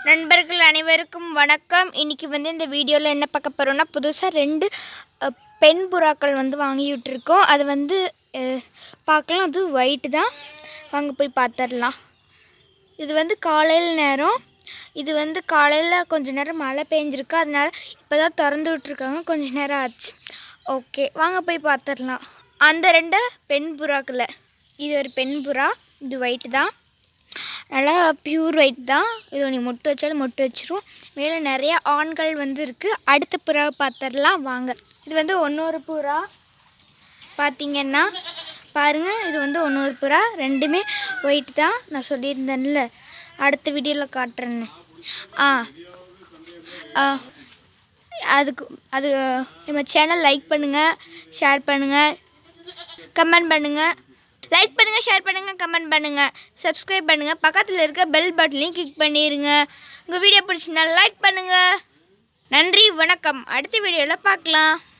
நண்பர்கள் அனைவருக்கும் வணக்கம் இன்னைக்கு வந்து இந்த வீடியோவில் என்ன பார்க்க போகிறோம்னா புதுசாக ரெண்டு அஹ், பெண் புறாக்கள் வந்து வாங்கி விட்டுருக்கோம் அது வந்து அஹ், பார்க்கலாம் அது ஒயிட்டு தான் வாங்க போய் பார்த்துடலாம் இது வந்து காலையில் நேரம் இது வந்து காலையில் கொஞ்ச நேரம் மழை பெஞ்சிருக்கு அதனால இப்போ தான் திறந்து விட்ருக்காங்க கொஞ்ச நேரம் ஆச்சு ஓகே வாங்க போய் பார்த்துடலாம் அந்த ரெண்டு பெண் புறாக்களை இது ஒரு பெண் புறா இது ஒயிட்டு தான் நல்லா பியூர் ஒயிட் தான் இது நீ மொட்டு வச்சாலும் மொட்டு வச்சிரும் மேலே நிறைய ஆண்கள் வந்து இருக்குது அடுத்த புறா பார்த்துடலாம் வாங்க இது வந்து ஒன்னொரு புறா பார்த்தீங்கன்னா பாருங்கள் இது வந்து ஒன்னொரு புறா ரெண்டுமே ஒயிட் தான் நான் சொல்லியிருந்தேன்ல அடுத்த வீடியோவில் காட்டுறேன்னு ஆ ஆ அதுக்கு அது நம்ம சேனல் லைக் பண்ணுங்கள் ஷேர் பண்ணுங்கள் கமெண்ட் பண்ணுங்கள் லைக் பண்ணுங்கள் ஷேர் பண்ணுங்கள் கமெண்ட் பண்ணுங்கள் சப்ஸ்கிரைப் பண்ணுங்கள் பக்கத்தில் இருக்க பெல் பட்டனையும் கிளிக் பண்ணிடுங்க உங்கள் வீடியோ பிடிச்சிருந்தா லைக் பண்ணுங்கள் நன்றி வணக்கம் அடுத்த வீடியோவில் பார்க்கலாம்